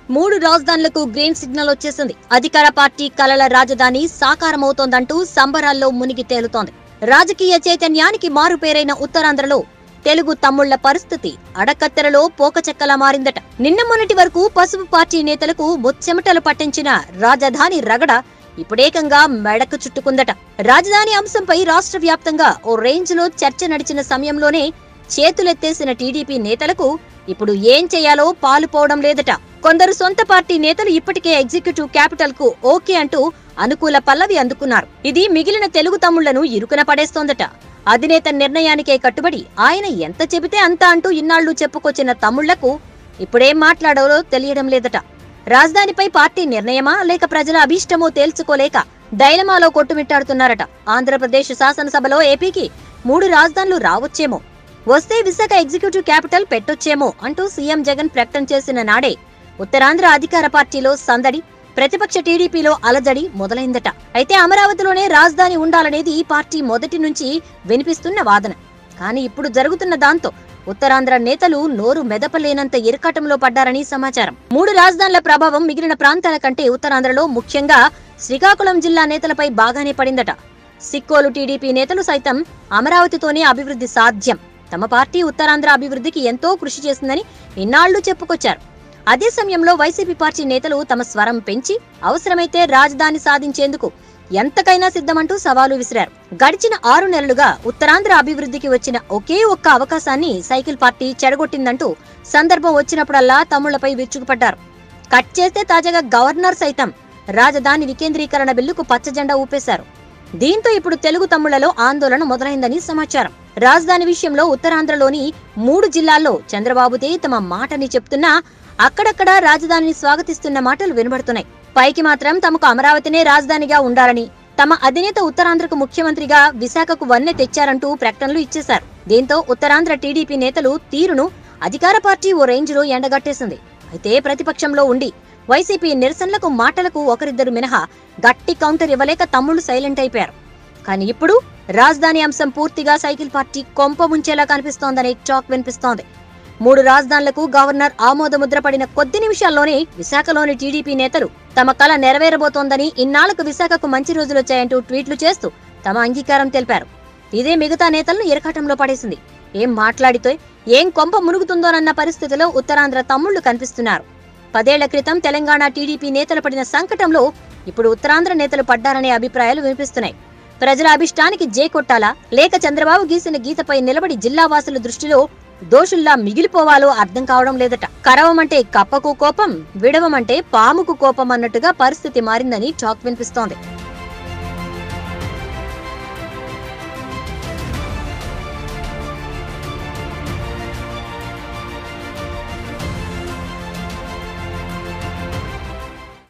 మూడు రాజధానులకు green signal వచ్చేసింది అధికార పార్టీ కలల రాజధాని సాకారమవుతోందంటూ సంబరాల్లో మునిగి తేలుతోంది రాజకీయ చైతన్యానికి మారుపేరైన ఉత్తరాంధ్రలో తెలుగు తమ్ముళ్ల పరిస్థితి అడకత్తెరలో పోకచెక్కలా మారిందట నిన్న మొన్నటి వరకు పసుపు పార్టీ నేతలకు ముచ్చెమటలు పట్టించిన రాజధాని రగడ ఇప్పుడేకంగా మెడకు చుట్టుకుందట రాజధాని అంశంపై రాష్ట్ర వ్యాప్తంగా ఓ రేంజ్ లో చర్చ నడిచిన సమయంలోనే చేతులెత్తేసిన టీడీపీ నేతలకు ఇప్పుడు ఏం చేయాలో పాలుపోవడం లేదట కొందరు సొంత పార్టీ నేతలు ఇప్పటికే ఎగ్జిక్యూటివ్ క్యాపిటల్ కు ఓకే అంటూ అనుకూల పల్లవి అందుకున్నారు ఇది మిగిలిన తెలుగు తమ్ముళ్లను ఇరుకున పడేస్తోందట అధినేత నిర్ణయానికే కట్టుబడి ఆయన ఎంత చెబితే అంత అంటూ ఇన్నాళ్లు చెప్పుకొచ్చిన తమ్ముళ్లకు ఇప్పుడేం మాట్లాడాలో తెలియడం లేదట రాజధానిపై పార్టీ నిర్ణయమా లేక ప్రజల అభీష్టమో తేల్చుకోలేక డైలమాలో కొట్టుమిట్టాడుతున్నారట ఆంధ్రప్రదేశ్ శాసనసభలో ఏపీకి మూడు రాజధానులు రావచ్చేమో వస్తే విశాఖ ఎగ్జిక్యూటివ్ క్యాపిటల్ పెట్టొచ్చేమో అంటూ సీఎం జగన్ ప్రకటన చేసిన నాడే ఉత్తరాంధ్ర అధికార పార్టీలో సందడి ప్రతిపక్ష టీడీపీలో అలజడి మొదలైందట అయితే అమరావతిలోనే రాజధాని ఉండాలనేది ఈ పార్టీ మొదటి నుంచి వినిపిస్తున్న వాదన కానీ ఇప్పుడు జరుగుతున్న దాంతో ఉత్తరాంధ్ర నేతలు నోరు మెదపలేనంత ఇరకాటంలో పడ్డారని సమాచారం మూడు రాజధానుల ప్రభావం మిగిలిన ప్రాంతాల కంటే ఉత్తరాంధ్రలో ముఖ్యంగా శ్రీకాకుళం జిల్లా నేతలపై బాగానే పడిందట సిక్కోలు టీడీపీ నేతలు సైతం అమరావతితోనే అభివృద్ధి సాధ్యం తమ పార్టీ ఉత్తరాంధ్ర అభివృద్ధికి ఎంతో కృషి చేసిందని ఇన్నాళ్లు చెప్పుకొచ్చారు అదే సమయంలో వైసీపీ పార్టీ నేతలు తమ స్వరం పెంచి అవసరమైతే రాజధాని సాధించేందుకు ఎంతకైనా సిద్ధమంటూ సవాలు విసిరారు గడిచిన ఆరు నెలలుగా ఉత్తరాంధ్ర అభివృద్ధికి వచ్చిన ఒకే ఒక్క అవకాశాన్ని సైకిల్ పార్టీ చెడగొట్టిందంటూ సందర్భం వచ్చినప్పుడల్లా తమ్ముళ్లపై విరుచుకుపడ్డారు కట్ చేస్తే తాజాగా గవర్నర్ సైతం రాజధాని వికేంద్రీకరణ బిల్లుకు పచ్చజెండా ఊపేశారు దీంతో ఇప్పుడు తెలుగు తమ్ముళ్లలో ఆందోళన మొదలైందని సమాచారం రాజధాని విషయంలో ఉత్తరాంధ్రలోని మూడు జిల్లాల్లో చంద్రబాబుదే తమ మాటని చెప్తున్నా అక్కడక్కడ రాజధానిని స్వాగతిస్తున్న మాటలు వినబడుతున్నాయి పైకి మాత్రం తమకు అమరావతినే రాజధానిగా ఉండాలని తమ అధినేత ఉత్తరాంధ్రకు ముఖ్యమంత్రిగా విశాఖకు వన్నె తెచ్చారంటూ ప్రకటనలు ఇచ్చేశారు దీంతో ఉత్తరాంధ్ర టీడీపీ నేతలు తీరును అధికార పార్టీ ఓ రేంజ్లో ఎండగట్టేసింది అయితే ప్రతిపక్షంలో ఉండి వైసీపీ నిరసనలకు మాటలకు ఒకరిద్దరు మినహా గట్టి కౌంటర్ ఇవ్వలేక తమ్ముళ్లు సైలెంట్ అయిపోయారు కానీ ఇప్పుడు రాజధాని అంశం పూర్తిగా సైకిల్ పార్టీ కొంప ముంచేలా కనిపిస్తోందనే టాక్ వినిపిస్తోంది మూడు రాజధానులకు గవర్నర్ ఆమోదముద్ర పడిన కొద్ది నిమిషాల్లోనే విశాఖలోని టీడీపీ నేతలు తమ కల నెరవేరబోతోందని ఇన్నాళ్లకు విశాఖకు మంచి రోజులొచ్చాయంటూ ట్వీట్లు చేస్తూ తమ అంగీకారం తెలిపారు ఇదే మిగతా నేతలను ఇరకాటంలో పడేసింది ఏం మాట్లాడితే ఏం కొంప మునుగుతుందోనన్న పరిస్థితిలో ఉత్తరాంధ్ర తమ్ముళ్లు కనిపిస్తున్నారు పదేళ్ల క్రితం తెలంగాణ టీడీపీ నేతలు పడిన సంకటంలో ఇప్పుడు ఉత్తరాంధ్ర నేతలు పడ్డారనే అభిప్రాయాలు వినిపిస్తున్నాయి ప్రజల అభిష్టానికి జే కొట్టాలా లేక చంద్రబాబు గీసిన గీతపై నిలబడి జిల్లా వాసుల దృష్టిలో దోషుల్లా మిగిలిపోవాలో అర్థం కావడం లేదట కరవమంటే కప్పకు కోపం విడవమంటే పాముకు కోపం అన్నట్టుగా పరిస్థితి మారిందని టాక్ వినిపిస్తోంది